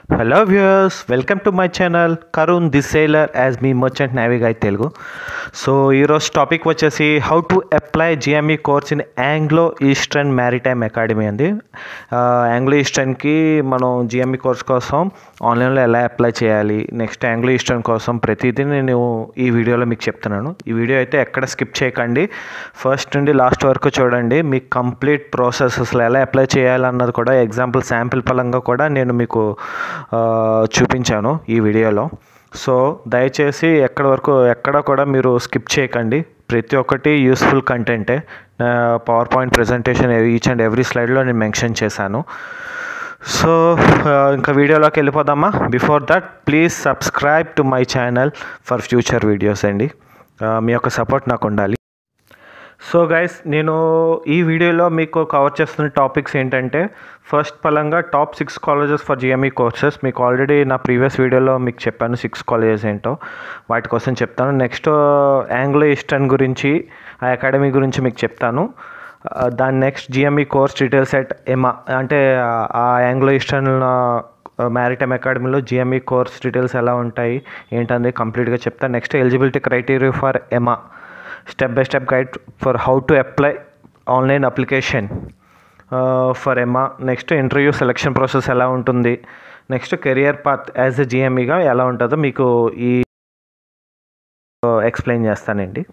hello viewers welcome to my channel Karun the sailor as మీ merchant నావిగై Telugu so ఈరోజు topic వచ్చేసి how to apply GME course in Anglo Eastern Maritime Academy అండి Anglo ఈస్టర్న్కి మనం GME course కోసం ఆన్లైన్లో ఎలా అప్లై చేయాలి నెక్స్ట్ ఆంగ్లో ఈస్టర్న్ కోసం ప్రతిదీ నేను ఈ వీడియోలో మీకు చెప్తున్నాను ఈ వీడియో అయితే ఎక్కడ స్కిప్ చేయకండి ఫస్ట్ నుండి లాస్ట్ వరకు చూడండి మీకు కంప్లీట్ ప్రాసెస్ అసలు ఎలా అప్లై చేయాలన్నది కూడా ఎగ్జాంపుల్ శాంపిల్ పరంగా కూడా నేను మీకు ఆ, చూపించాను ఈ వీడియోలో సో దయచేసి ఎక్కడ వరకు ఎక్కడ కూడా మీరు స్కిప్ చేయకండి ప్రతి ఒక్కటి యూస్ఫుల్ కంటెంటే power point presentation each and every స్లైడ్లో నేను మెన్షన్ చేశాను సో ఆ, ఇంకా వీడియోలోకి వెళ్ళిపోదామా before that please subscribe to my channel for future videos అండి ఆ, మీ యొక్క సపోర్ట్ నాకు ఉండాలి సో గైస్ నేను ఈ వీడియోలో మీకు కవర్ చేస్తున్న టాపిక్స్ ఏంటంటే ఫస్ట్ పలంగా top six colleges for GME courses మీకు ఆల్రెడీ నా ప్రీవియస్ వీడియోలో మీకు చెప్పాను సిక్స్ కాలేజెస్ ఏంటో వాటి కోసం చెప్తాను నెక్స్ట్ ఆంగ్లో ఈస్టర్న్ గురించి ఆ అకాడమీ గురించి మీకు చెప్తాను ఆ, దాని next GME course details at AEMA అంటే ఆ- ఆ ఆంగ్లో ఈస్టర్న్ మ్యారిటైమ్ అకాడమీలో జిఎంఈ కోర్స్ డీటెయిల్స్ ఎలా ఉంటాయి ఏంటనేది కంప్లీట్గా చెప్తాను next eligibility criteria for AEMA step by step guide for how to apply online application for AEMA next interview selection process ఎలా ఉంటుంది next career path as a జిఎంఈగా ఎలా ఉంటుందో మీకు ఈ ఎక్స్ప్లెయిన్ చేస్తానండి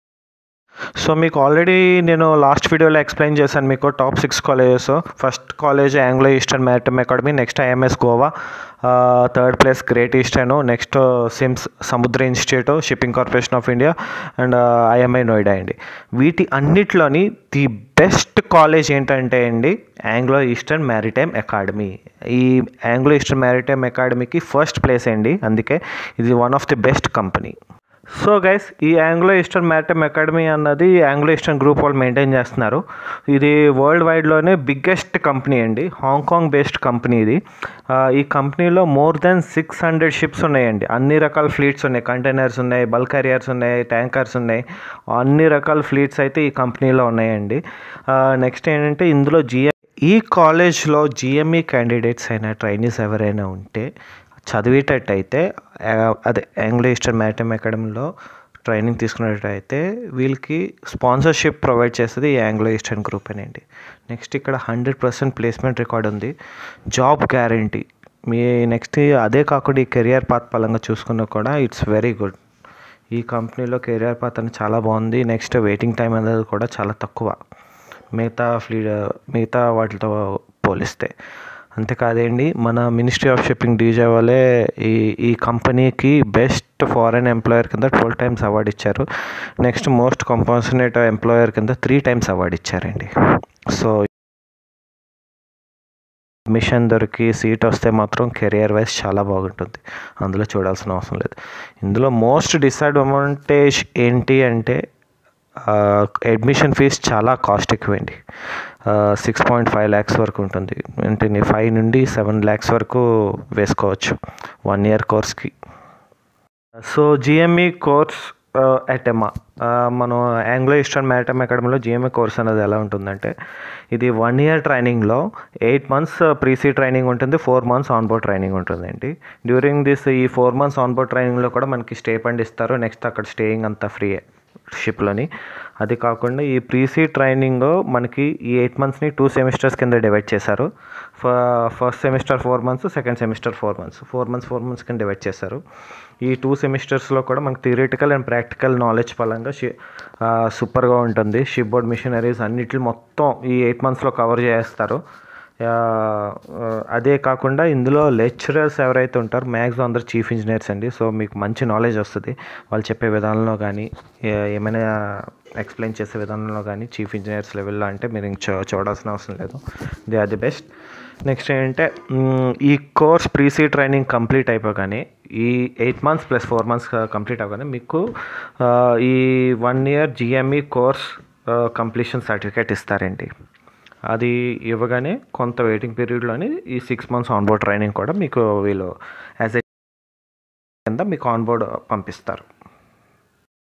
సో మీకు ఆల్రెడీ నేను లాస్ట్ వీడియోలో ఎక్స్ప్లెయిన్ చేశాను మీకు top six colleges first college Anglo Eastern Maritime Academy next IMS Goa third place Great Eastern next SIMS Samudra institute shipping corporation of India and IMI Noida అండి వీటి అన్నిట్లోని ది బెస్ట్ కాలేజ్ ఏంటంటే అండి ఆంగ్లో ఈస్టర్న్ మ్యారిటైమ్ అకాడమీ ఈ Anglo Eastern Maritime అకాడమీకి first place అండి అందుకే ఇది one of the best company so guys ఈ ఆంగ్లో ఈస్టర్న్ మ్యారిటైమ్ అకాడమీ అన్నది ఆంగ్లో ఈస్టర్న్ గ్రూప్ వాళ్ళు మెయింటైన్ చేస్తున్నారు ఇది వరల్డ్ వైడ్లోనే బిగ్గెస్ట్ కంపెనీ అండి హాంకాంగ్ బేస్డ్ కంపెనీ ఇది ఆ, ఈ కంపెనీలో more than six hundred ships ఉన్నాయండి అన్ని రకాల ఫ్లీట్స్ ఉన్నాయి కంటైనర్స్ ఉన్నాయి బల్క్ క్యారియర్స్ ఉన్నాయి ట్యాంకర్స్ ఉన్నాయి అన్ని రకాల ఫ్లీట్స్ అయితే ఈ కంపెనీలో ఉన్నాయండి నెక్స్ట్ ఏంటంటే ఇందులో జిఎం ఈ కాలేజ్లో జిఎంఈ క్యాండిడేట్స్ అయినా ట్రైనీస్ ఎవరైనా ఉంటే చదివేటట్టయితే ఆ, అదే ఆంగ్లో ఈస్టర్న్ మ్యారిటైమ్ అకాడమీలో ట్రైనింగ్ తీసుకునేటట్టయితే వీళ్ళకి స్పాన్సర్షిప్ ప్రొవైడ్ చేస్తుంది ఈ ఆంగ్లో ఈస్టర్న్ గ్రూప్ అండి నెక్స్ట్ ఇక్కడ హండ్రెడ్ పర్సెంట్ ప్లేస్మెంట్ రికార్డ్ ఉంది జాబ్ గ్యారంటీ మీ నెక్స్ట్ అదే కాకుండా ఈ కెరియర్ పాత్ పరంగా చూసుకున్నా కూడా ఇట్స్ వెరీ గుడ్ ఈ కంపెనీలో కెరియర్ పాత్ అనేది చాలా బాగుంది నెక్స్ట్ వెయిటింగ్ టైం అనేది కూడా చాలా తక్కువ మిగతా ఫ్లీ మిగతా వాటితో పోలిస్తే అంతేకాదండి మన మినిస్ట్రీ ఆఫ్ షిప్పింగ్ డీజే వాళ్ళే ఈ ఈ కంపెనీకి బెస్ట్ ఫారెన్ ఎంప్లాయర్ కింద ట్వెల్వ్ టైమ్స్ అవార్డు ఇచ్చారు నెక్స్ట్ మోస్ట్ కంపాన్సనేట్ ఎంప్లాయర్ కింద త్రీ టైమ్స్ అవార్డు ఇచ్చారండి సో మిషన్ దొరికి సీట్ వస్తే మాత్రం కెరియర్ వైజ్ చాలా బాగుంటుంది అందులో చూడాల్సిన అవసరం లేదు ఇందులో మోస్ట్ డిసడ్వాంటేజ్ ఏంటి అంటే అడ్మిషన్ ఫీజ్ చాలా కాస్ట్ ఎక్కువండి సిక్స్ పాయింట్ ఫైవ్ ల్యాక్స్ వరకు ఉంటుంది అంటే ఫైవ్ నుండి సెవెన్ ల్యాక్స్ వరకు వేసుకోవచ్చు వన్ ఇయర్ కోర్స్కి so GME course at AEMA మనం ఆంగ్లో ఈస్టర్న్ మ్యారిటైమ్ అకాడమీలో జిఎంఈ కోర్స్ అనేది ఎలా ఉంటుందంటే ఇది వన్ ఇయర్ ట్రైనింగ్లో ఎయిట్ మంత్స్ ప్రీసీ ట్రైనింగ్ ఉంటుంది four months on board training ఉంటుందండి డ్యూరింగ్ దిస్ ఈ ఫోర్ మంత్స్ ఆన్ బోర్డ్ ట్రైనింగ్లో కూడా మనకి స్టే పండ్ ఇస్తారు నెక్స్ట్ అక్కడ స్టేయింగ్ అంతా ఫ్రీ షిప్లోని అది కాకుండా ఈ ప్రీసీ ట్రైనింగ్ మనకి ఈ ఎయిట్ మంత్స్ని టూ సెమిస్టర్స్ కింద డివైడ్ చేశారు first semester four months second semester four months four months four months కింద డివైడ్ చేశారు ఈ టూ సెమిస్టర్స్లో కూడా మనకి థియరిటికల్ అండ్ ప్రాక్టికల్ నాలెడ్జ్ పరంగా షి సూపర్గా ఉంటుంది షిప్ బోర్డ్ మిషనరీస్ అన్నిటి మొత్తం ఈ ఎయిట్ మంత్స్లో కవర్ చేస్తారు ఆ, అదే కాకుండా ఇందులో లెక్చరర్స్ ఎవరైతే ఉంటారో మ్యాక్సిమం అందరు చీఫ్ ఇంజనీర్స్ అండి సో మీకు మంచి నాలెడ్జ్ వస్తుంది వాళ్ళు చెప్పే విధానంలో కానీ ఏ- ఏమైనా ఎక్స్ప్లెయిన్ చేసే విధానంలో కానీ చీఫ్ ఇంజనీర్స్ లెవెల్లో అంటే మీరు ఇంక చూ చూడాల్సిన అవసరం లేదు they are the best next ఏంటంటే మ్, ఈ కోర్స్ ప్రీసీ ట్రైనింగ్ కంప్లీట్ అయిపోగానే ఈ eight months plus four months complete అవ్వగానే మీకు ఆ, ఈ one year GME course completion certificate ఇస్తారండి అది ఇవ్వగానే కొంత వెయిటింగ్ పీరియడ్లోని ఈ సిక్స్ మంత్స్ ఆన్బోర్డ్ ట్రైనింగ్ కూడా మీకు వీళ్ళు యాజ్ ఎ కింద మీకు ఆన్బోర్డ్ పంపిస్తారు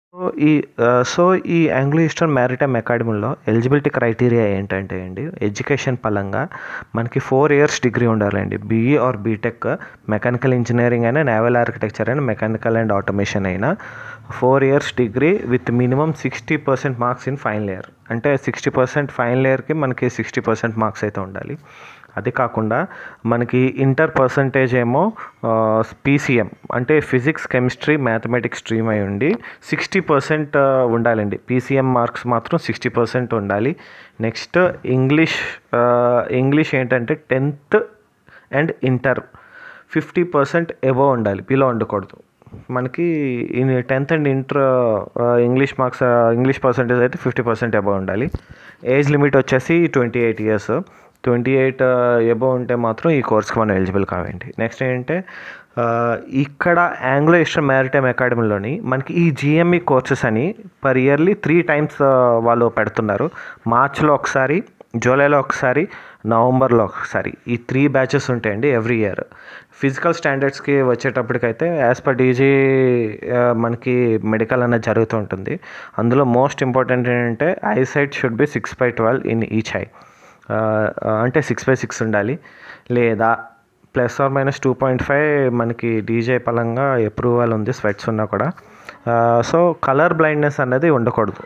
సో ఈ సో ఈ ఆంగ్లో ఈస్టర్న్ మ్యారిటైమ్ అకాడమీలో ఎలిజిబిలిటీ క్రైటీరియా ఏంటంటే అండి ఎడ్యుకేషన్ పరంగా మనకి ఫోర్ ఇయర్స్ డిగ్రీ ఉండాలండి BE or BTech mechanical engineering అయినా నేవల్ ఆర్కిటెక్చర్ అయినా మెకానికల్ అండ్ ఆటోమేషన్ అయినా four years degree with minimum sixty percent marks in final year అంటే సిక్స్టీ పర్సెంట్ ఫైనల్ ఇయర్కి మనకి సిక్స్టీ పర్సెంట్ మార్క్స్ అయితే ఉండాలి అది కాకుండా మనకి ఇంటర్ పర్సంటేజ్ ఏమో పీసీఎం అంటే ఫిజిక్స్ కెమిస్ట్రీ మ్యాథమెటిక్స్ స్ట్రీమ్ అయి ఉండి సిక్స్టీ పర్సెంట్ ఉండాలండి పీసీఎం మార్క్స్ మాత్రం సిక్స్టీ పర్సెంట్ ఉండాలి నెక్స్ట్ ఇంగ్లీష్ ఇంగ్లీష్ ఏంటంటే tenth and inter fifty percent above ఉండాలి బిలో ఉండకూడదు మనకి tenth and inter English marks English percentage అయితే ఫిఫ్టీ పర్సెంట్ ఎబో ఉండాలి ఏజ్ లిమిట్ వచ్చేసి twenty eight years twenty eight above ఉంటే మాత్రం ఈ కోర్స్కి మనం ఎలిజిబుల్ కావండి నెక్స్ట్ ఏంటంటే ఇక్కడ ఆంగ్లో ఈస్టర్న్ మ్యారిటైమ్ అకాడమీలోని మనకి ఈ జిఎంఈ కోర్సెస్ అని పర్ ఇయర్లీ త్రీ టైమ్స్ వాళ్ళు పెడుతున్నారు మార్చ్లో ఒకసారి జూలైలో ఒకసారి నవంబర్లో ఒకసారి ఈ త్రీ బ్యాచెస్ ఉంటాయండి ఎవ్రీ ఇయర్ ఫిజికల్ స్టాండర్డ్స్కి వచ్చేటప్పటికైతే యాజ్ పర్ డీజీ మనకి మెడికల్ అనేది జరుగుతూ ఉంటుంది అందులో మోస్ట్ ఇంపార్టెంట్ ఏంటంటే eye sight should be six by twelve in each eye అంటే సిక్స్ బై సిక్స్ ఉండాలి లేదా plus or minus two point five మనకి డీజే పరంగా అప్రూవల్ ఉంది స్వెట్స్ ఉన్నా కూడా సో కలర్ బ్లైండ్నెస్ అనేది ఉండకూడదు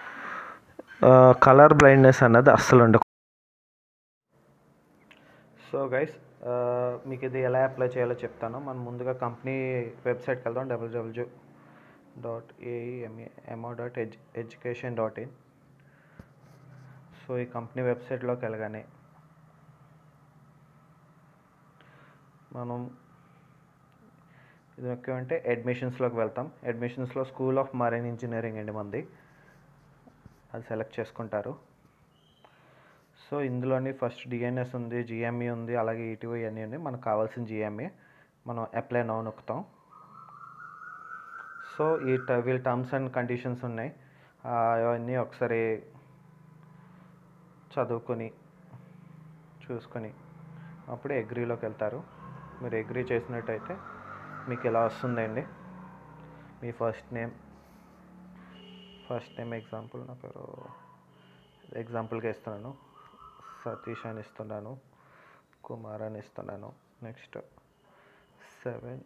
కలర్ బ్లైండ్నెస్ అన్నది అస్సలు ఉండకూడదు సో గైస్ మీకు ఇది ఎలా అప్లై చేయాలో చెప్తాను మనం ముందుగా కంపెనీ వెబ్సైట్కి వెళ్దాం WWW dot AEMA MO dot edu education dot in so ఈ కంపెనీ వెబ్సైట్లోకి వెళ్ళగానే మనం ఇది ముఖ్యమంటే అడ్మిషన్స్లోకి వెళ్తాం అడ్మిషన్స్లో స్కూల్ ఆఫ్ మరైన్ ఇంజనీరింగ్ అండి మంది అది సెలెక్ట్ చేసుకుంటారు సో ఇందులోని ఫస్ట్ డిఎన్ఎస్ ఉంది జిఎంఈ ఉంది అలాగే ఈటీఓ ఇవన్నీ ఉన్నాయి మనకు కావాల్సిన జిఎంఈ మనం అప్లై నో నొక్కుతాం సో ఈ వీళ్ళ టర్మ్స్ అండ్ కండిషన్స్ ఉన్నాయి అవన్నీ ఒకసారి చదువుకొని చూసుకొని అప్పుడు అగ్రీలోకి వెళ్తారు మీరు అగ్రీ చేసినట్టయితే మీకు ఇలా వస్తుందండి మీ first name first name example నా పేరు ఎగ్జాంపుల్గా ఇస్తున్నాను సతీష్ అని ఇస్తున్నాను కుమార్ అని ఇస్తున్నాను next seven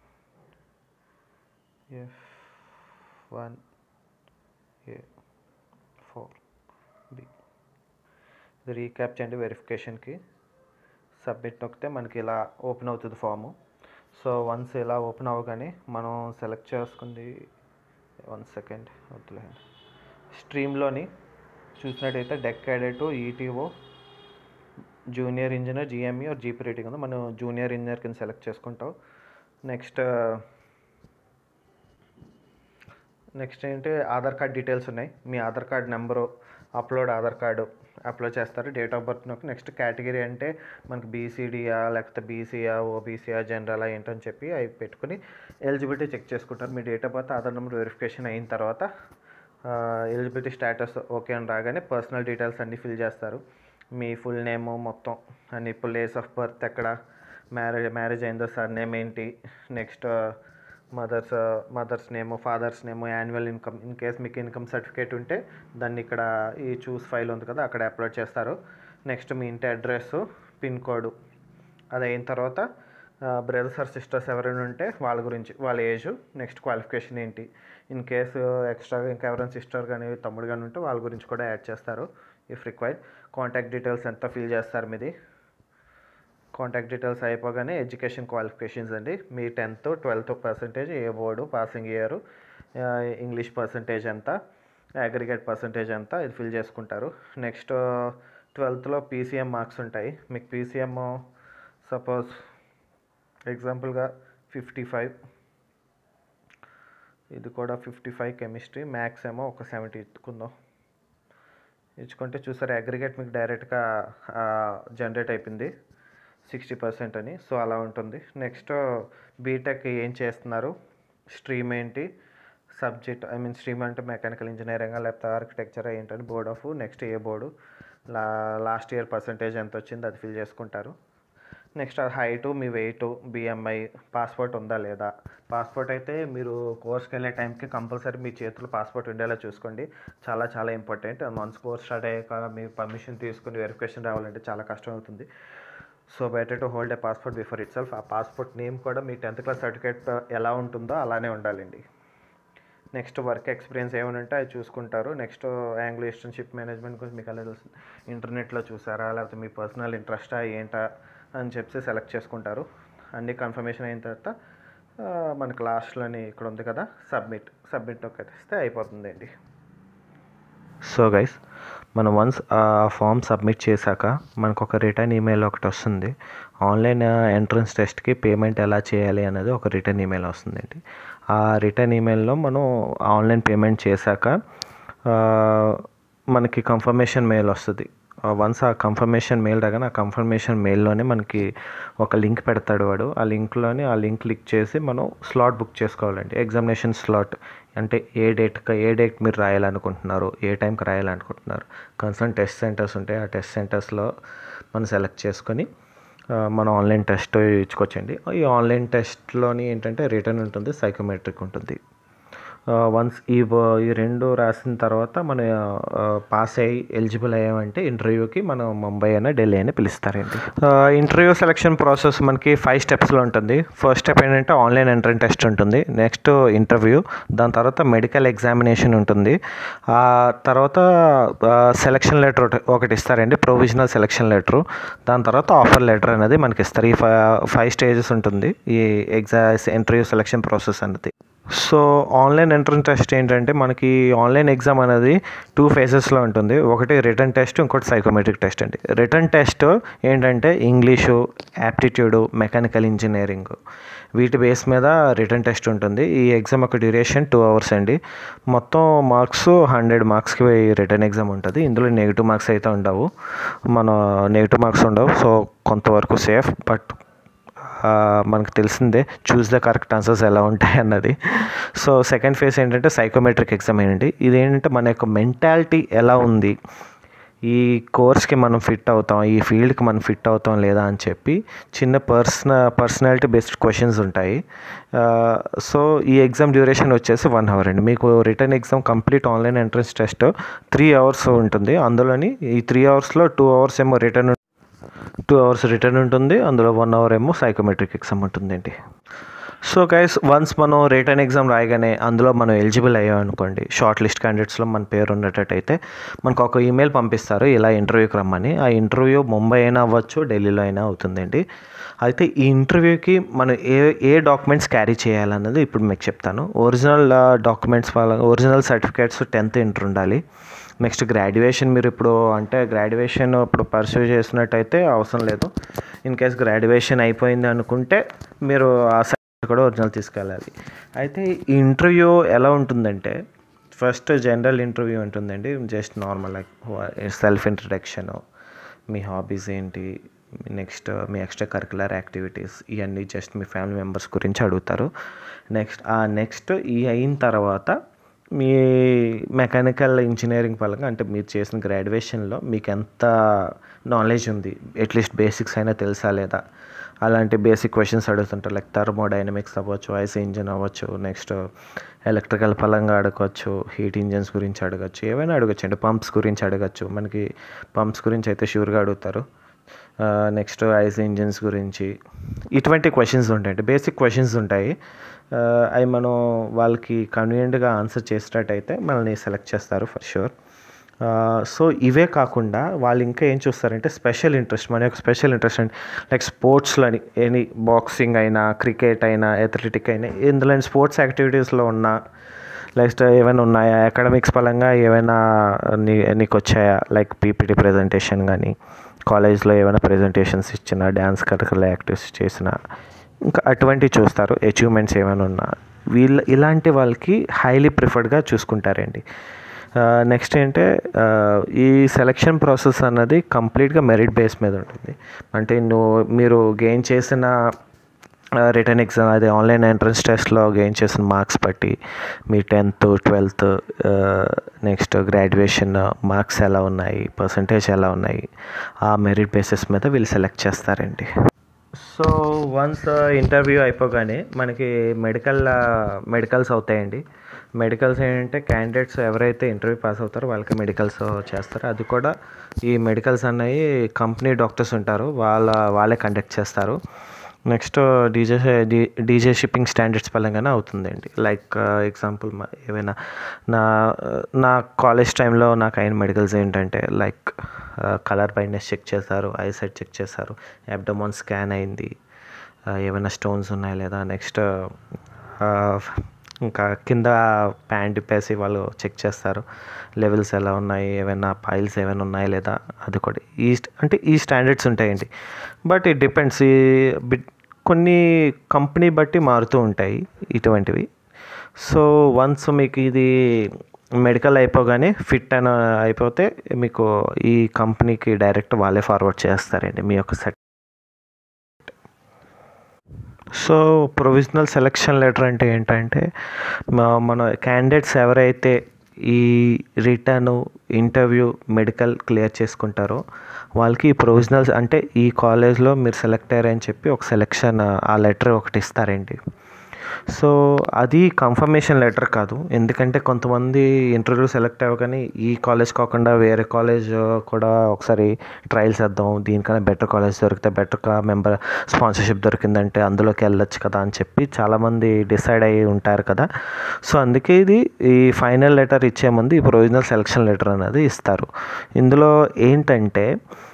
F one A four B ఇది రీక్యాప్ చేయండి వెరిఫికేషన్కి సబ్మిట్ నొక్కితే మనకి ఇలా ఓపెన్ అవుతుంది ఫాము సో వన్స్ ఇలా ఓపెన్ అవ్వగానే మనం సెలెక్ట్ చేసుకుంది వన్ సెకండ్ వద్దులేండి స్ట్రీమ్లోని చూసినట్టయితే deck cadet ETO junior engineer GME or GP rating ఉంది మనం జూనియర్ ఇంజనీర్ కింద సెలెక్ట్ చేసుకుంటాం నెక్స్ట్ నెక్స్ట్ ఏంటి ఆధార్ కార్డ్ డీటెయిల్స్ ఉన్నాయి మీ Aadhaar card number upload Aadhaar card upload చేస్తారు డేట్ ఆఫ్ బర్త్ నాకు నెక్స్ట్ కేటగిరీ అంటే మనకి బీసీడీయా లేకపోతే బీసీయా ఓబీసీయా జనరలా ఏంటని చెప్పి అవి పెట్టుకుని ఎలిజిబిలిటీ చెక్ చేసుకుంటారు మీ date of birth Aadhaar number verification అయిన తర్వాత ఎలిజిబిలిటీ స్టేటస్ ఓకే అని రాగానే పర్సనల్ డీటెయిల్స్ అన్నీ ఫిల్ చేస్తారు మీ ఫుల్ నేము మొత్తం అన్ని ప్లేస్ ఆఫ్ బర్త్ ఎక్కడ మ్యారేజ్ మ్యారేజ్ అయిందో సార్ నేమ్ ఏంటి next mother's mother's name father's name annual income in case మీకు ఇన్కమ్ సర్టిఫికేట్ ఉంటే దాన్ని ఇక్కడ ఈ చూస్ ఫైల్ ఉంది కదా అక్కడ అప్లోడ్ చేస్తారు నెక్స్ట్ మీ ఇంటి అడ్రస్ పిన్ కోడ్ అది అయిన తర్వాత బ్రదర్స్ ఆర్ సిస్టర్స్ ఎవరైనా ఉంటే వాళ్ళ గురించి వాళ్ళ ఏజ్ నెక్స్ట్ క్వాలిఫికేషన్ ఏంటి ఇన్ కేసు ఎక్స్ట్రాగా ఇంకా ఎవరైనా సిస్టర్ కానీ తమ్ముడు కానీ ఉంటే వాళ్ళ గురించి కూడా యాడ్ చేస్తారు ఇఫ్ రిక్వైర్డ్ కాంటాక్ట్ డీటెయిల్స్ ఎంత ఫిల్ చేస్తారు మీది కాంటాక్ట్ డీటెయిల్స్ అయిపోగానే ఎడ్యుకేషన్ క్వాలిఫికేషన్స్ అండి మీ టెన్త్ ట్వెల్త్ పర్సంటేజ్ ఏ board passing year English percentage ఎంత అగ్రిగేట్ పర్సంటేజ్ ఎంత ఇది ఫిల్ చేసుకుంటారు నెక్స్ట్ ట్వెల్త్లో పీసీఎం మార్క్స్ ఉంటాయి మీకు పీసీఎం సపోజ్ ఎగ్జాంపుల్గా ఫిఫ్టీ ఫైవ్ ఇది కూడా ఫిఫ్టీ ఫైవ్ కెమిస్ట్రీ మ్యాథ్స్ ఏమో ఒక సెవెంటీ ఇచ్చుకుందాం ఇచ్చుకుంటే చూసారు అగ్రిగేట్ మీకు డైరెక్ట్గా జనరేట్ అయిపోయింది సిక్స్టీ పర్సెంట్ అని సో అలా ఉంటుంది నెక్స్ట్ బీటెక్ ఏం చేస్తున్నారు స్ట్రీమ్ ఏంటి సబ్జెక్ట్ ఐ మీన్ స్ట్రీమ్ అంటే మెకానికల్ ఇంజనీరింగ్ లేకపోతే ఆర్కిటెక్చర్ ఏంటని బోర్డ్ ఆఫ్ నెక్స్ట్ ఏ బోర్డు లా లాస్ట్ ఇయర్ పర్సంటేజ్ ఎంత వచ్చింది అది ఫిల్ చేసుకుంటారు నెక్స్ట్ హైటు మీ వెయిట్ బిఎంఐ పాస్పోర్ట్ ఉందా లేదా పాస్పోర్ట్ అయితే మీరు కోర్స్కి వెళ్ళే టైంకి కంపల్సరీ మీ చేతిలో పాస్పోర్ట్ ఉండేలా చూసుకోండి చాలా చాలా ఇంపార్టెంట్ వన్స్ కోర్స్ స్టార్ట్ అయ్యాక మీ పర్మిషన్ తీసుకుని వెరిఫికేషన్ రావాలంటే చాలా కష్టం అవుతుంది so better to hold a passport before itself ఆ పాస్పోర్ట్ నేమ్ కూడా మీ టెన్త్ క్లాస్ సర్టిఫికేట్ ఎలా ఉంటుందో అలానే ఉండాలండి నెక్స్ట్ వర్క్ ఎక్స్పీరియన్స్ ఏమైనా ఉంటే అది చూసుకుంటారు నెక్స్ట్ యాంగ్లో ఈస్టర్న్షిప్ మేనేజ్మెంట్ గురించి మీకు ఎలా తెలుసు ఇంటర్నెట్లో చూసారా లేకపోతే మీ పర్సనల్ ఇంట్రెస్టా ఏంటా అని చెప్పి సెలెక్ట్ చేసుకుంటారు అన్ని కన్ఫర్మేషన్ అయిన తర్వాత ఆ, మనకి లాస్ట్లోని ఇక్కడ ఉంది కదా సబ్మిట్ సబ్మిట్ నొక్కేస్తే అయిపోతుందండి సో గైస్ మనం వన్స్ ఆ ఫామ్ సబ్మిట్ చేశాక మనకు ఒక రిటర్న్ ఈమెయిల్ ఒకటి వస్తుంది ఆన్లైన్ ఎంట్రన్స్ టెస్ట్కి పేమెంట్ ఎలా చేయాలి అనేది ఒక రిటర్న్ ఈమెయిల్ వస్తుందండి ఆ రిటర్న్ ఈమెయిల్లో మనం ఆన్లైన్ పేమెంట్ చేశాక ఆ, మనకి కన్ఫర్మేషన్ మెయిల్ వస్తుంది వన్స్ ఆ కన్ఫర్మేషన్ మెయిల్ రాగానే ఆ కన్ఫర్మేషన్ మెయిల్లోనే మనకి ఒక లింక్ పెడతాడు వాడు ఆ లింక్లోని ఆ లింక్ క్లిక్ చేసి మనం స్లాట్ బుక్ చేసుకోవాలండి ఎగ్జామినేషన్ స్లాట్ అంటే ఏ డేట్కి ఏ డేట్ మీరు రాయాలనుకుంటున్నారు ఏ టైంకి రాయాలనుకుంటున్నారు కన్సర్న్ టెస్ట్ సెంటర్స్ ఉంటాయి ఆ టెస్ట్ సెంటర్స్లో మనం సెలెక్ట్ చేసుకొని ఆ, మనం ఆన్లైన్ టెస్ట్ ఇచ్చుకోవచ్చండి ఈ ఆన్లైన్ టెస్ట్లోని ఏంటంటే రిటర్న్ ఉంటుంది సైకోమెట్రిక్ ఉంటుంది వన్స్ ఈ వ- ఈ రెండు రాసిన తర్వాత మన పాస్ అయ్యి ఎలిజిబుల్ అయ్యామంటే ఇంటర్వ్యూకి మనం ముంబై అయినా ఢిల్లీ అయినా పిలుస్తారండి ఇంటర్వ్యూ సెలక్షన్ ప్రాసెస్ మనకి ఫైవ్ స్టెప్స్లో ఉంటుంది ఫస్ట్ స్టెప్ ఏంటంటే ఆన్లైన్ ఎంట్రన్ టెస్ట్ ఉంటుంది నెక్స్ట్ ఇంటర్వ్యూ దాని తర్వాత మెడికల్ ఎగ్జామినేషన్ ఉంటుంది ఆ తర్వాత సెలక్షన్ లెటర్ ఒకటి ఇస్తారండి ప్రొవిజనల్ సెలక్షన్ లెటరు దాని తర్వాత ఆఫర్ లెటర్ అనేది మనకి ఇస్తారు ఈ ఫైవ్ స్టేజెస్ ఉంటుంది ఈ ఎగ్జా ఇంటర్వ్యూ సెలక్షన్ ప్రాసెస్ అనేది సో ఆన్లైన్ ఎంట్రన్స్ టెస్ట్ ఏంటంటే మనకి ఆన్లైన్ ఎగ్జామ్ అనేది టూ ఫేజెస్లో ఉంటుంది ఒకటి రిటర్న్ టెస్ట్ ఇంకోటి సైకోమెట్రిక్ టెస్ట్ అండి రిటర్న్ టెస్ట్ ఏంటంటే ఇంగ్లీషు యాప్టిట్యూడు మెకానికల్ ఇంజనీరింగ్ వీటి బేస్ మీద రిటర్న్ టెస్ట్ ఉంటుంది ఈ ఎగ్జామ్ యొక్క డ్యూరేషన్ టూ అవర్స్ అండి మొత్తం మార్క్స్ హండ్రెడ్ మార్క్స్కి రిటర్న్ ఎగ్జామ్ ఉంటుంది ఇందులో నెగిటివ్ మార్క్స్ అయితే ఉండవు మన నెగిటివ్ మార్క్స్ ఉండవు సో కొంతవరకు సేఫ్ బట్ ఆ, మనకు తెలిసిందే చూస్ ద కరెక్ట్ ఆన్సర్స్ ఎలా ఉంటాయి అన్నది సో సెకండ్ ఫేజ్ ఏంటంటే సైకోమెట్రిక్ ఎగ్జామ్ ఏంటంటే ఇదేంటంటే మన యొక్క మెంటాలిటీ ఎలా ఉంది ఈ కోర్స్కి మనం ఫిట్ అవుతాం ఈ ఫీల్డ్కి మనం ఫిట్ అవుతాం లేదా అని చెప్పి చిన్న పర్సన పర్సనాలిటీ బేస్డ్ క్వశ్చన్స్ ఉంటాయి ఆ, సో ఈ ఎగ్జామ్ డ్యూరేషన్ వచ్చేసి వన్ అవర్ అండి మీకు written exam complete online entrance test three hours ఉంటుంది అందులోని ఈ త్రీ అవర్స్లో టూ అవర్స్ ఏమో రిటర్న్ టూ అవర్స్ రిటర్న్ ఉంటుంది అందులో వన్ అవర్ ఏమో సైకోమెట్రిక్ ఎగ్జామ్ ఉంటుందండి సో గైస్ వన్స్ మనం రిటర్న్ ఎగ్జామ్ రాయగానే అందులో మనం ఎలిజిబుల్ అయ్యాం అనుకోండి షార్ట్ లిస్ట్ క్యాండిడేట్స్లో మన పేరు ఉన్నట్టయితే మనకు ఒక ఈమెయిల్ పంపిస్తారు ఇలా ఇంటర్వ్యూకి రమ్మని ఆ ఇంటర్వ్యూ ముంబై అయినా అవ్వచ్చు ఢిల్లీలో అయినా అవుతుందండి అయితే ఈ ఇంటర్వ్యూకి మనం ఏ ఏ డాక్యుమెంట్స్ క్యారీ చేయాలన్నది ఇప్పుడు మీకు చెప్తాను ఒరిజినల్ డాక్యుమెంట్స్ వాళ్ళ ఒరిజినల్ సర్టిఫికేట్స్ టెన్త్ ఇంటర్ ఉండాలి నెక్స్ట్ గ్రాడ్యుయేషన్ మీరు ఇప్పుడు అంటే గ్రాడ్యుయేషన్ ఇప్పుడు పర్సూ చేసినట్టయితే అవసరం లేదు ఇన్ కేస్ గ్రాడ్యుయేషన్ అయిపోయింది అనుకుంటే మీరు ఆ సర్టిఫికేట్ కూడా ఒరిజినల్ తీసుకెళ్ళాలి అయితే ఈ ఇంటర్వ్యూ ఎలా ఉంటుందంటే ఫస్ట్ జనరల్ ఇంటర్వ్యూ ఉంటుందండి just normal like self introduction మీ హాబీస్ ఏంటి నెక్స్ట్ మీ ఎక్స్ట్రా కరికులర్ యాక్టివిటీస్ ఇవన్నీ జస్ట్ మీ ఫ్యామిలీ మెంబర్స్ గురించి అడుగుతారు నెక్స్ట్ ఆ నెక్స్ట్ ఈ అయిన తర్వాత మీ మెకానికల్ ఇంజనీరింగ్ పరంగా అంటే మీరు చేసిన గ్రాడ్యుయేషన్లో మీకు ఎంత నాలెడ్జ్ ఉంది అట్లీస్ట్ బేసిక్స్ అయినా తెలుసా లేదా అలాంటి బేసిక్ క్వశ్చన్స్ అడుగుతుంటారు లైక్ థర్మోడైనమిక్స్ అవ్వచ్చు ఐస్ ఇంజిన్ అవ్వచ్చు నెక్స్ట్ ఎలక్ట్రికల్ పరంగా అడగచ్చు హీట్ ఇంజిన్స్ గురించి అడగచ్చు ఏవైనా అడగచ్చు అండి పంప్స్ గురించి అడగచ్చు మనకి పంప్స్ గురించి అయితే షూర్గా అడుగుతారు నెక్స్ట్ ఐస్ ఇంజిన్స్ గురించి ఇటువంటి క్వశ్చన్స్ ఉంటాయండి బేసిక్ క్వశ్చన్స్ ఉంటాయి ఆ, అవి మనం వాళ్ళకి కన్వీనియంట్గా ఆన్సర్ చేసేటట్టయితే మనల్ని సెలెక్ట్ చేస్తారు ఫర్ షూర్ సో ఇవే కాకుండా వాళ్ళు ఇంకా ఏం చూస్తారంటే స్పెషల్ ఇంట్రెస్ట్ మన యొక్క స్పెషల్ ఇంట్రెస్ట్ అంటే లైక్ స్పోర్ట్స్లోని ఎనీ బాక్సింగ్ అయినా క్రికెట్ అయినా అథ్లెటిక్ అయినా ఇందులో స్పోర్ట్స్ యాక్టివిటీస్లో ఉన్న నెక్స్ట్ ఏమైనా ఉన్నాయా అకాడమిక్స్ పరంగా ఏమైనా నీ నీకు వచ్చాయా లైక్ పీపీటీ ప్రజెంటేషన్ కానీ కాలేజ్లో ఏమైనా ప్రజెంటేషన్స్ ఇచ్చిన డ్యాన్స్ కరికులర్ యాక్టివిటీస్ చేసిన ఇంకా అటువంటివి చూస్తారు అచీవ్మెంట్స్ ఏమైనా ఉన్నా వీళ్ళ ఇలాంటి వాళ్ళకి హైలీ ప్రిఫర్డ్గా చూసుకుంటారండి నెక్స్ట్ ఏంటంటే ఆ, ఈ సెలక్షన్ ప్రాసెస్ అన్నది కంప్లీట్గా మెరిట్ బేస్ మీద ఉంటుంది అంటే నువ్వు మీరు గెయిన్ చేసిన రిటర్న్ ఎగ్జామ్ అది ఆన్లైన్ ఎంట్రన్స్ టెస్ట్లో గెయిన్ చేసిన మార్క్స్ బట్టి మీ tenth twelfth next graduation marks ఎలా ఉన్నాయి పర్సంటేజ్ ఎలా ఉన్నాయి ఆ మెరిట్ బేసిస్ మీద వీళ్ళు సెలెక్ట్ చేస్తారండి సో వన్స్ ఇంటర్వ్యూ అయిపోగానే మనకి మెడికల్ మెడికల్స్ అవుతాయండి మెడికల్స్ ఏంటంటే క్యాండిడేట్స్ ఎవరైతే ఇంటర్వ్యూ పాస్ అవుతారో వాళ్ళకి మెడికల్స్ చేస్తారు అది కూడా ఈ మెడికల్స్ అన్నవి కంపెనీ డాక్టర్స్ ఉంటారు వాళ్ళ వాళ్ళే కండక్ట్ చేస్తారు next DG D DG shipping standards పరంగానే అవుతుందండి లైక్ ఎగ్జాంపుల్ ఏమైనా నా నా కాలేజ్ టైంలో నాకు అయిన మెడికల్స్ ఏంటంటే లైక్ కలర్ బ్లైండ్నెస్ చెక్ చేశారు ఐసైట్ చెక్ చేశారు అబ్డమోన్ స్కాన్ అయింది ఏమైనా స్టోన్స్ ఉన్నాయా లేదా నెక్స్ట్ ఇంకా కింద ప్యాంట్ ఇప్పేసి వాళ్ళు చెక్ చేస్తారు లెవెల్స్ ఎలా ఉన్నాయి ఏమైనా పైల్స్ ఏమైనా ఉన్నాయా లేదా అది కూడా ఈ అంటే ఈ స్టాండర్డ్స్ ఉంటాయండి బట్ ఇట్ డిపెండ్స్ ఈ బిట్ కొన్ని కంపెనీ బట్టి మారుతూ ఉంటాయి ఇటువంటివి సో వన్స్ మీకు ఇది మెడికల్ అయిపోగానే ఫిట్ అని అయిపోతే మీకు ఈ కంపెనీకి డైరెక్ట్ వాళ్ళే ఫార్వర్డ్ చేస్తారండి మీ యొక్క set so provisional selection letter అంటే ఏంటంటే మన క్యాండిడేట్స్ ఎవరైతే ఈ రిటర్న్ ఇంటర్వ్యూ మెడికల్ క్లియర్ చేసుకుంటారో వాళ్ళకి ప్రొవిజనల్స్ అంటే ఈ కాలేజ్లో మీరు సెలెక్ట్ అయ్యారని చెప్పి ఒక సెలెక్షన్ ఆ లెటర్ ఒకటి ఇస్తారండి సో అది కన్ఫర్మేషన్ లెటర్ కాదు ఎందుకంటే కొంతమంది ఇంటర్వ్యూ సెలెక్ట్ అవ్వగానే ఈ కాలేజ్ కాకుండా వేరే కాలేజ్ కూడా ఒకసారి ట్రయల్స్ వేద్దాం దీనికన్నా బెటర్ కాలేజ్ దొరికితే బెటర్ మెంబర్ స్పాన్సర్షిప్ దొరికిందంటే అందులోకి వెళ్ళొచ్చు కదా అని చెప్పి చాలామంది డిసైడ్ అయ్యి ఉంటారు కదా సో అందుకే ఇది ఈ ఫైనల్ లెటర్ ఇచ్చే ముందు ఈ ప్రొవిజనల్ సెలక్షన్ లెటర్ అనేది ఇస్తారు ఇందులో ఏంటంటే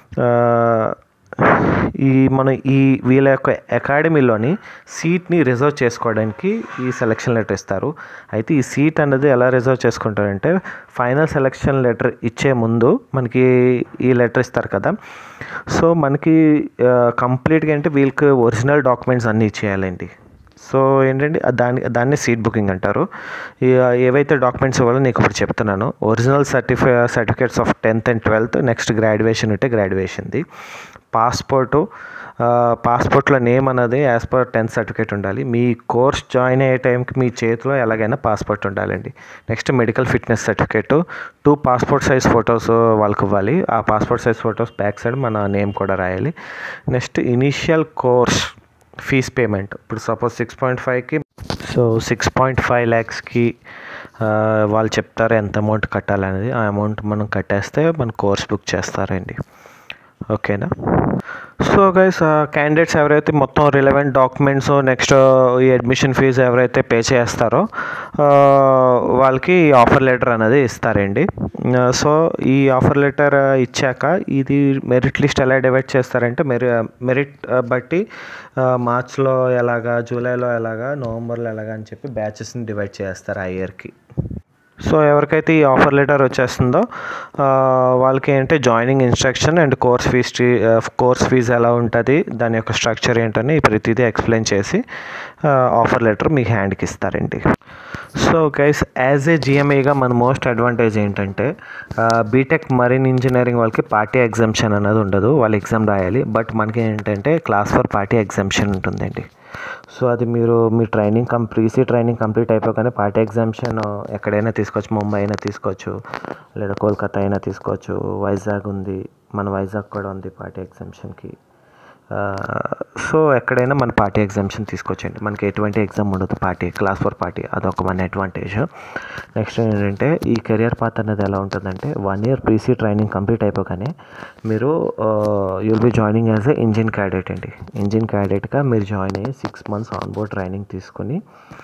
ఈ మన ఈ వీళ్ళ యొక్క అకాడమీలోని సీట్ని రిజర్వ్ చేసుకోవడానికి ఈ సెలక్షన్ లెటర్ ఇస్తారు అయితే ఈ సీట్ అనేది ఎలా రిజర్వ్ చేసుకుంటారంటే ఫైనల్ సెలక్షన్ లెటర్ ఇచ్చే ముందు మనకి ఈ లెటర్ ఇస్తారు కదా సో మనకి కంప్లీట్గా అంటే వీళ్ళకి ఒరిజినల్ డాక్యుమెంట్స్ అన్నీ ఇచ్చేయాలండి సో ఏంటంటే దాన్ని దాన్ని సీట్ బుకింగ్ అంటారు ఏవైతే డాక్యుమెంట్స్ ఇవ్వాలో నీకు ఇప్పుడు చెప్తున్నాను original certify certificates of tenth and twelfth next graduation ఉంటే గ్రాడ్యుయేషన్ది పాస్పోర్టు పాస్పోర్ట్లో నేమ్ అన్నది యాజ్ పర్ టెన్త్ సర్టిఫికేట్ ఉండాలి మీ కోర్స్ జాయిన్ అయ్యే టైంకి మీ చేతిలో ఎలాగైనా పాస్పోర్ట్ ఉండాలండి next medical fitness certificate two passport size photos వాళ్ళకి ఇవ్వాలి ఆ passport size photos back side మన నేమ్ కూడా రాయాలి next initial course fee payment ఇప్పుడు సపోజ్ సిక్స్ పాయింట్ ఫైవ్కి సో సిక్స్ పాయింట్ ఫైవ్ ల్యాక్స్కి వాళ్ళు చెప్తారు ఎంత అమౌంట్ కట్టాలనేది ఆ అమౌంట్ మనం కట్టేస్తే మన కోర్స్ బుక్ చేస్తారండి ఓకేనా సో గైస్ క్యాండిడేట్స్ ఎవరైతే మొత్తం రిలవెంట్ డాక్యుమెంట్స్ నెక్స్ట్ ఈ అడ్మిషన్ ఫీజు ఎవరైతే పే చేస్తారో వాళ్ళకి ఆఫర్ లెటర్ అనేది ఇస్తారండి సో ఈ ఆఫర్ లెటర్ ఇచ్చాక ఇది మెరిట్ లిస్ట్ ఎలా డివైడ్ చేస్తారంటే మెరి మెరిట్ బట్టి మార్చ్లో ఎలాగా జూలైలో ఎలాగా నవంబర్లో ఎలాగా అని చెప్పి బ్యాచెస్ని డివైడ్ చేస్తారు ఆ ఇయర్కి సో ఎవరికైతే ఈ ఆఫర్ లెటర్ వచ్చేస్తుందో వాళ్ళకి ఏంటంటే joining instruction and course fee course fee ఎలా ఉంటుంది దాని యొక్క స్ట్రక్చర్ ఏంటని ప్రతిదీ ఎక్స్ప్లెయిన్ చేసి ఆఫర్ లెటర్ మీ హ్యాండ్కి ఇస్తారండి సో గైస్ యాజ్ ఏ జిఎంఏగా మన మోస్ట్ అడ్వాంటేజ్ ఏంటంటే బీటెక్ మరీన్ ఇంజనీరింగ్ వాళ్ళకి పార్టీ ఎగ్జామ్షన్ అనేది ఉండదు వాళ్ళు ఎగ్జామ్ రాయాలి బట్ మనకి ఏంటంటే క్లాస్ ఫర్ పార్టీ ఎగ్జామ్షన్ ఉంటుందండి సో అది మీరు మీ training cum pre sea training complete అయిపోగానే పార్టీ ఎగ్జామ్షన్ ఎక్కడైనా తీసుకోవచ్చు ముంబై అయినా తీసుకోవచ్చు లేదా కోల్కతా అయినా తీసుకోవచ్చు వైజాగ్ ఉంది మన వైజాగ్ కూడా ఉంది పార్టీ ఎగ్జామ్షన్కి సో ఎక్కడైనా మన పార్టీ ఎగ్జామ్షన్ తీసుకొచ్చండి మనకి ఎటువంటి ఎగ్జామ్ ఉండదు పార్టీ క్లాస్ ఫర్ పార్టీ అదొక మన అడ్వాంటేజ్ నెక్స్ట్ ఏంటంటే ఈ కెరియర్ పాత్ అనేది ఎలా ఉంటుందంటే one year pre sea training complete అయిపోగానే మీరు you'll be joining as a engine cadet అండి ఇంజిన్ క్యాడెట్గా మీరు జాయిన్ అయ్యి six months on board training తీసుకొని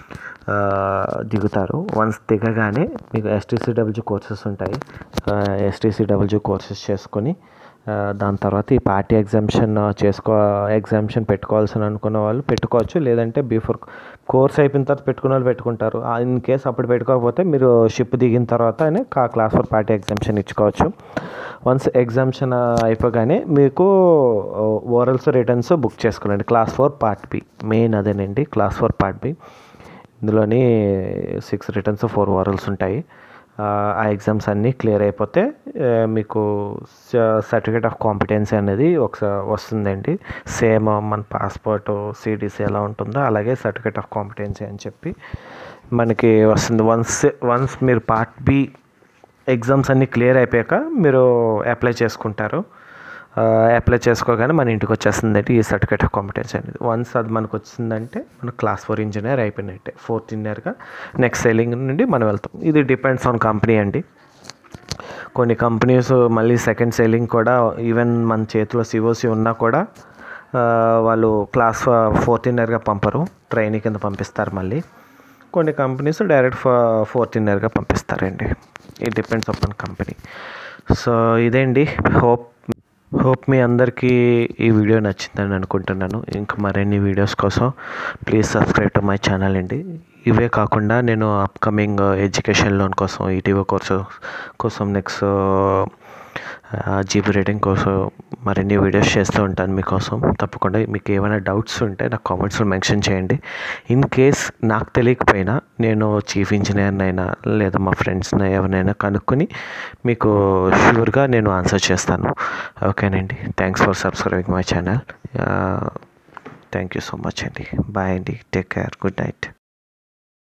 దిగుతారు వన్స్ దిగగానే మీకు ఎస్టీసీడబ్ల్యూ కోర్సెస్ ఉంటాయి ఎస్టీసీడబ్ల్యూ కోర్సెస్ చేసుకొని దాని తర్వాత ఈ పార్టీ ఎగ్జామ్షన్ చేసుకో ఎగ్జామ్షన్ పెట్టుకోవాల్సిన అనుకున్న వాళ్ళు పెట్టుకోవచ్చు లేదంటే బిఫోర్ కోర్స్ అయిపోయిన తర్వాత పెట్టుకున్న వాళ్ళు పెట్టుకుంటారు ఇన్ కేస్ అప్పుడు పెట్టుకోకపోతే మీరు షిప్ దిగిన తర్వాత ఆ క్లాస్ ఫోర్ పార్టీ ఎగ్జామ్షన్ ఇచ్చుకోవచ్చు వన్స్ ఎగ్జామ్షన్ అయిపోగానే మీకు ఓరల్స్ రిటర్న్స్ బుక్ చేసుకోండి class four part B main అదేనండి క్లాస్ ఫోర్ పార్ట్ బి ఇందులోని సిక్స్ రిటర్న్స్ ఫోర్ ఓరల్స్ ఉంటాయి ఆ ఎగ్జామ్స్ అన్నీ క్లియర్ అయిపోతే మీకు సర్టిఫికేట్ ఆఫ్ కాంపిటెన్సీ అనేది ఒకసారి వస్తుందండి సేమ్ మన పాస్పోర్ట్ సిడిసి ఎలా ఉంటుందో అలాగే సర్టిఫికేట్ ఆఫ్ కాంపిటెన్సీ అని చెప్పి మనకి వస్తుంది వన్స్ వన్స్ మీరు పార్ట్ బి ఎగ్జామ్స్ అన్నీ క్లియర్ అయిపోయాక మీరు అప్లై చేసుకుంటారు అప్లై చేసుకోగానే మన ఇంటికి వచ్చేస్తుందంటే ఈ సర్టిఫికేట్ ఆఫ్ కాంపిటెన్స్ అనేది వన్స్ అది మనకు వచ్చిందంటే మన క్లాస్ ఫోర్ ఇంజనీర్ అయిపోయినట్టే ఫోర్త్ ఇంజనీర్గా నెక్స్ట్ సెల్లింగ్ నుండి మనం వెళ్తాం ఇది డిపెండ్స్ ఆన్ కంపెనీ అండి కొన్ని కంపెనీస్ మళ్ళీ సెకండ్ సెల్లింగ్ కూడా ఈవెన్ మన చేతిలో సిఓసి ఉన్నా కూడా ఆ, వాళ్ళు క్లాస్ ఫోర్త్ ఇయర్గా పంపరు ట్రైనింగ్ కింద పంపిస్తారు మళ్ళీ కొన్ని కంపెనీస్ డైరెక్ట్ ఫోర్త్ ఇయర్గా పంపిస్తారండి it depends upon company so ఇదేండి హోప్ హోప్ మీ అందరికీ ఈ వీడియో నచ్చిందని అనుకుంటున్నాను ఇంకా మరిన్ని వీడియోస్ కోసం please subscribe to my channel అండి ఇవే కాకుండా నేను అప్కమింగ్ ఎడ్యుకేషన్ లోన్ కోసం ఈటీవీ కోర్సు కోసం నెక్స్ట్ జీబీ రేటింగ్ కోసం మరిన్ని వీడియోస్ చేస్తూ ఉంటాను మీకోసం తప్పకుండా మీకు ఏమైనా డౌట్స్ ఉంటే నాకు కామెంట్స్లో మెన్షన్ చేయండి ఇన్ కేస్ నాకు తెలియకపోయినా నేను చీఫ్ ఇంజనీర్ని అయినా లేదా మా ఫ్రెండ్స్ని ఎవరినైనా కనుక్కొని మీకు షూర్గా నేను ఆన్సర్ చేస్తాను ఓకేనండి thanks for subscribing my channel thank you so much అండి బాయ్ అండి టేక్ కేర్ గుడ్ నైట్